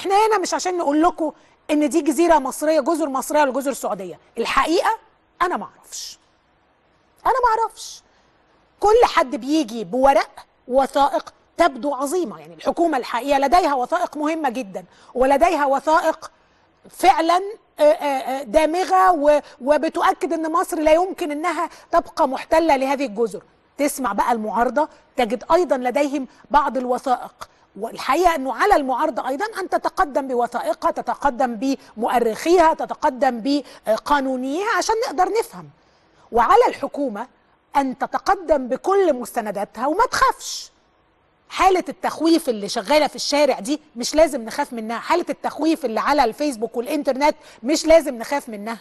احنا هنا مش عشان نقول لكم ان دي جزيره مصريه جزر مصريه ولا جزر سعوديه الحقيقه انا ما اعرفش انا ما اعرفش كل حد بيجي بورق وثائق تبدو عظيمه يعني الحكومه الحقيقه لديها وثائق مهمه جدا ولديها وثائق فعلا آه، آه، آه، دامغه و- وبتؤكد ان مصر لا يمكن انها تبقى محتله لهذه الجزر تسمع بقى المعارضه تجد ايضا لديهم بعض الوثائق والحقيقه انه على المعارضه ايضا ان تتقدم بوثائقها تتقدم بمؤرخيها تتقدم بقانونيها عشان نقدر نفهم وعلى الحكومه ان تتقدم بكل مستنداتها وما تخافش حالة التخويف اللي شغالة في الشارع دي مش لازم نخاف منها حالة التخويف اللي على الفيسبوك والإنترنت مش لازم نخاف منها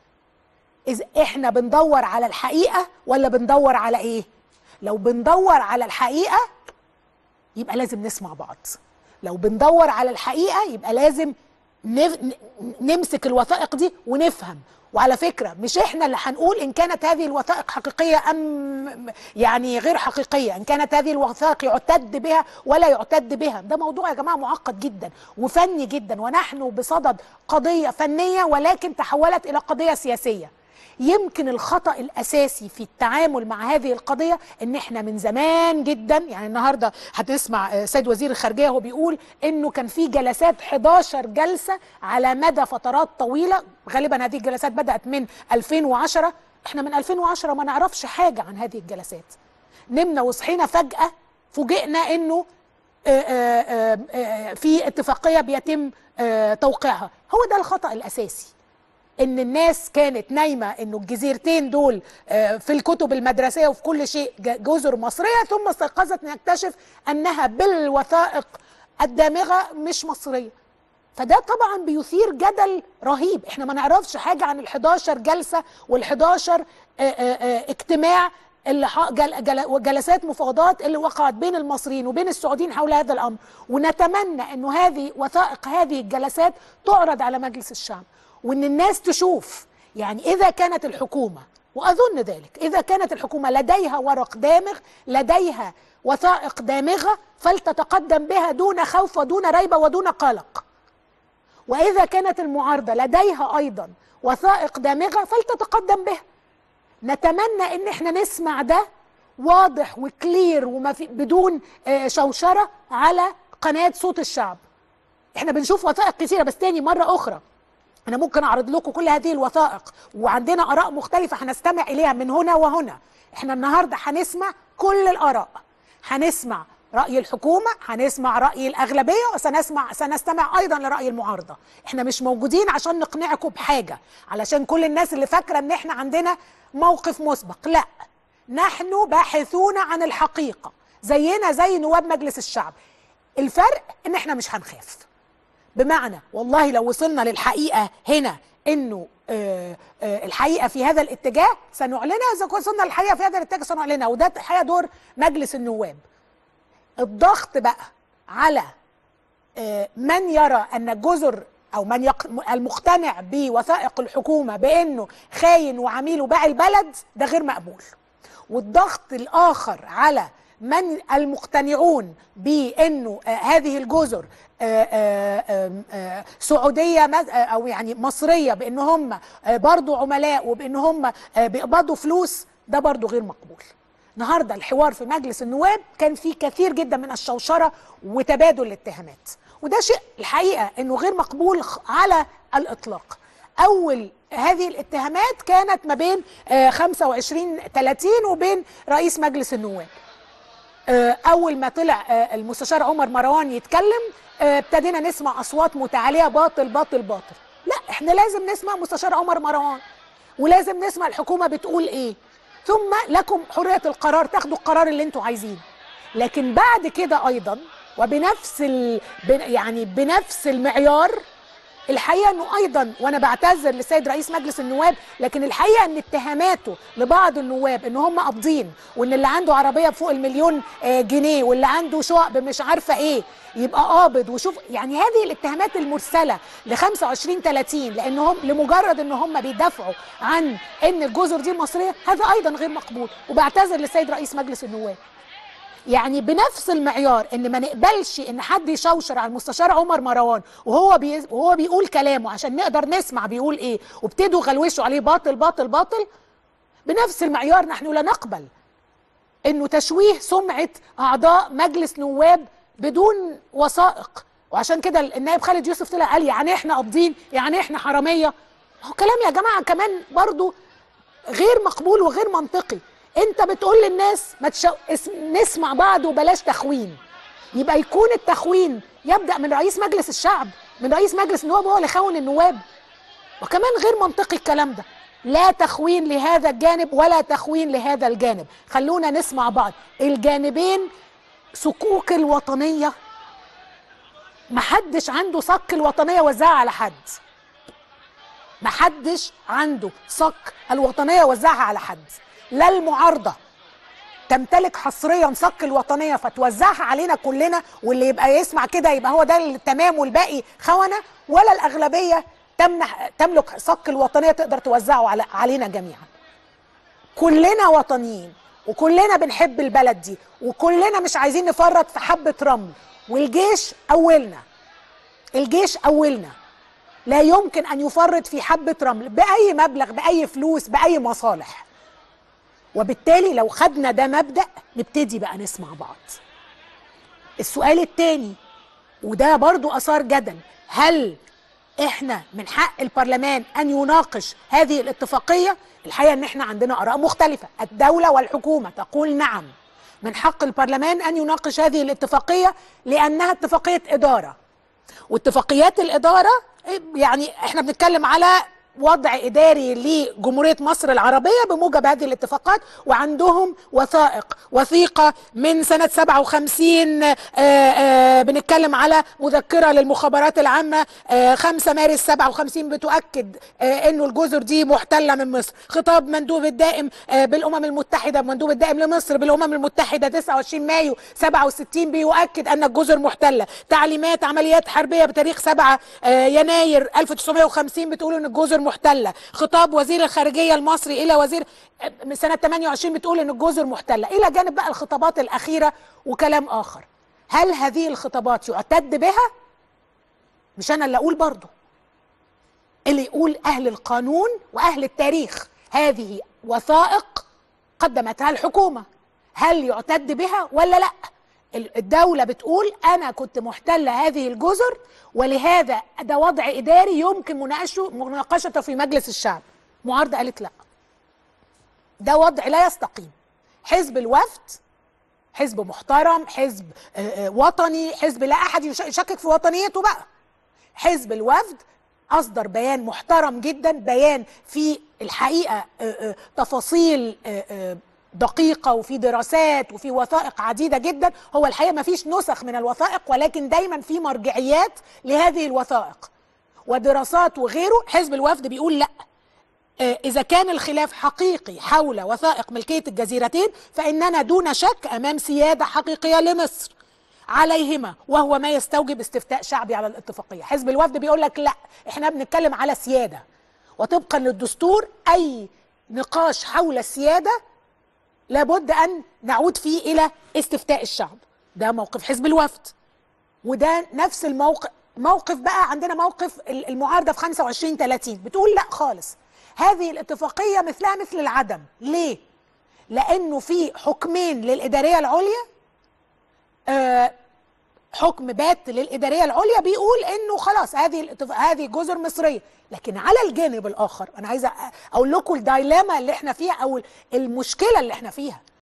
إذا إحنا بندور على الحقيقة ولا بندور على إيه لو بندور على الحقيقة يبقى لازم نسمع بعض لو بندور على الحقيقة يبقى لازم نف... ن- نمسك الوثائق دي ونفهم وعلى فكرة مش احنا اللي هنقول ان كانت هذه الوثائق حقيقية ام يعني غير حقيقية ان كانت هذه الوثائق يعتد بها ولا يعتد بها ده موضوع يا جماعة معقد جدا وفني جدا ونحن بصدد قضية فنية ولكن تحولت الى قضية سياسية يمكن الخطأ الأساسي في التعامل مع هذه القضية إن إحنا من زمان جدا يعني النهاردة هتسمع آه، سيد وزير الخارجية هو بيقول إنه كان في جلسات 11 جلسة على مدى فترات طويلة غالبا هذه الجلسات بدأت من 2010 إحنا من 2010 ما نعرفش حاجة عن هذه الجلسات نمنا وصحينا فجأة فوجئنا إنه آه، آه، آه، آه، في اتفاقية بيتم آه، توقيعها هو ده الخطأ الأساسي ان الناس كانت نايمه انه الجزيرتين دول آه، في الكتب المدرسيه وفي كل شيء ج- جزر مصريه ثم استيقظت نكتشف انها بالوثائق الدامغه مش مصريه فده طبعا بيثير جدل رهيب احنا ما نعرفش حاجه عن ال11 جلسه وال11 اجتماع اللي ح- جل جل جلسات مفاوضات اللي وقعت بين المصريين وبين السعوديين حول هذا الامر ونتمنى انه هذه وثائق هذه الجلسات تعرض على مجلس الشعب وان الناس تشوف يعني اذا كانت الحكومه واظن ذلك اذا كانت الحكومه لديها ورق دامغ لديها وثائق دامغه فلتتقدم بها دون خوف ودون ريبه ودون قلق واذا كانت المعارضه لديها ايضا وثائق دامغه فلتتقدم بها نتمنى ان احنا نسمع ده واضح وكلير وما في بدون آه، شوشره على قناه صوت الشعب احنا بنشوف وثائق كثيره بس تاني مره اخرى انا ممكن اعرض لكم كل هذه الوثائق وعندنا اراء مختلفه هنستمع اليها من هنا وهنا احنا النهارده هنسمع كل الاراء هنسمع راي الحكومه هنسمع راي الاغلبيه وسنسمع سنستمع ايضا لراي المعارضه احنا مش موجودين عشان نقنعكم بحاجه علشان كل الناس اللي فاكره ان احنا عندنا موقف مسبق لا نحن باحثون عن الحقيقه زينا زي نواب مجلس الشعب الفرق ان احنا مش هنخاف بمعنى والله لو وصلنا للحقيقه هنا انه آه آه الحقيقه في هذا الاتجاه سنعلنها اذا وصلنا للحقيقه في هذا الاتجاه سنعلنها وده الحقيقه دور مجلس النواب الضغط بقى على آه من يرى ان الجزر او من يق... المقتنع بوثائق الحكومه بانه خاين وعميل وباع البلد ده غير مقبول والضغط الاخر على من المقتنعون بانه آه هذه الجزر آه آه آه سعوديه مز- آه او يعني مصريه بان هم آه برضو عملاء وبان هم آه بيقبضوا فلوس ده برضو غير مقبول النهارده الحوار في مجلس النواب كان فيه كثير جدا من الشوشره وتبادل الاتهامات وده شيء الحقيقه انه غير مقبول خ- على الاطلاق اول هذه الاتهامات كانت ما بين آه، 25 30 وبين رئيس مجلس النواب آه، اول ما طلع آه، المستشار عمر مروان يتكلم آه، ابتدينا نسمع اصوات متعاليه باطل باطل باطل لا احنا لازم نسمع مستشار عمر مروان ولازم نسمع الحكومه بتقول ايه ثم لكم حريه القرار تاخدوا القرار اللي انتوا عايزينه لكن بعد كده ايضا وبنفس ال... بن- يعني بنفس المعيار الحقيقه انه ايضا وانا بعتذر للسيد رئيس مجلس النواب لكن الحقيقه ان اتهاماته لبعض النواب ان هم قابضين وان اللي عنده عربيه بفوق المليون آه، جنيه واللي عنده شقق مش عارفه ايه يبقى قابض وشوف يعني هذه الاتهامات المرسله ل 25 30 لانهم لمجرد ان هم بيدافعوا عن ان الجزر دي مصريه هذا ايضا غير مقبول وبعتذر للسيد رئيس مجلس النواب يعني بنفس المعيار ان ما نقبلش ان حد يشوشر على المستشار عمر مروان وهو بي وهو بيقول كلامه عشان نقدر نسمع بيقول ايه وابتدوا غلوشوا عليه باطل باطل باطل بنفس المعيار نحن لا نقبل انه تشويه سمعه اعضاء مجلس نواب بدون وثائق وعشان كده النائب خالد يوسف طلع قال يعني احنا قابضين يعني احنا حراميه هو كلام يا جماعه كمان برضو غير مقبول وغير منطقي انت بتقول للناس ما تشو... اس... نسمع بعض وبلاش تخوين يبقى يكون التخوين يبدا من رئيس مجلس الشعب من رئيس مجلس النواب هو اللي خون النواب وكمان غير منطقي الكلام ده لا تخوين لهذا الجانب ولا تخوين لهذا الجانب خلونا نسمع بعض الجانبين صكوك الوطنيه محدش عنده صك الوطنيه وزعها على حد محدش عنده صك الوطنيه وزعها على حد لا المعارضه تمتلك حصريا صك الوطنيه فتوزعها علينا كلنا واللي يبقى يسمع كده يبقى هو ده التمام والباقي خونه ولا الاغلبيه تمنح تملك صك الوطنيه تقدر توزعه على علينا جميعا كلنا وطنيين وكلنا بنحب البلد دي وكلنا مش عايزين نفرط في حبه رمل والجيش اولنا الجيش اولنا لا يمكن ان يفرط في حبه رمل باي مبلغ باي فلوس باي مصالح وبالتالي لو خدنا ده مبدا نبتدي بقى نسمع بعض السؤال الثاني وده برضو اثار جدل هل احنا من حق البرلمان ان يناقش هذه الاتفاقيه الحقيقه ان احنا عندنا اراء مختلفه الدوله والحكومه تقول نعم من حق البرلمان ان يناقش هذه الاتفاقيه لانها اتفاقيه اداره واتفاقيات الاداره يعني احنا بنتكلم على وضع اداري لجمهوريه مصر العربيه بموجب هذه الاتفاقات وعندهم وثائق وثيقه من سنه 57 آآ آآ بنتكلم على مذكره للمخابرات العامه 5 مارس 57 بتؤكد انه الجزر دي محتله من مصر خطاب مندوب الدائم بالامم المتحده مندوب الدائم لمصر بالامم المتحده 29 مايو 67 بيؤكد ان الجزر محتله تعليمات عمليات حربيه بتاريخ 7 يناير 1950 بتقول ان الجزر محتله خطاب وزير الخارجيه المصري الى وزير من سنه 28 بتقول ان الجزر محتله الى جانب بقى الخطابات الاخيره وكلام اخر هل هذه الخطابات يعتد بها مش انا اللي اقول برضه اللي يقول اهل القانون واهل التاريخ هذه وثائق قدمتها الحكومه هل يعتد بها ولا لا الدولة بتقول أنا كنت محتلة هذه الجزر ولهذا ده وضع إداري يمكن مناقشته مناقشته في مجلس الشعب معارضة قالت لا ده وضع لا يستقيم حزب الوفد حزب محترم حزب وطني حزب لا أحد يشكك في وطنيته بقى حزب الوفد أصدر بيان محترم جدا بيان في الحقيقة تفاصيل دقيقه وفي دراسات وفي وثائق عديده جدا هو الحقيقه ما فيش نسخ من الوثائق ولكن دايما في مرجعيات لهذه الوثائق ودراسات وغيره حزب الوفد بيقول لا إذا كان الخلاف حقيقي حول وثائق ملكية الجزيرتين فإننا دون شك أمام سيادة حقيقية لمصر عليهما وهو ما يستوجب استفتاء شعبي على الاتفاقية حزب الوفد بيقول لك لا احنا بنتكلم على سيادة وطبقا للدستور أي نقاش حول السيادة لابد ان نعود فيه الى استفتاء الشعب ده موقف حزب الوفد وده نفس الموقف موقف بقى عندنا موقف المعارضه في 25 30 بتقول لا خالص هذه الاتفاقيه مثلها مثل العدم ليه لانه في حكمين للاداريه العليا آه حكم بات للاداريه العليا بيقول انه خلاص هذه الاتف... هذه جزر مصريه لكن على الجانب الاخر انا عايزه اقول لكم الدايلاما اللي احنا فيها او المشكله اللي احنا فيها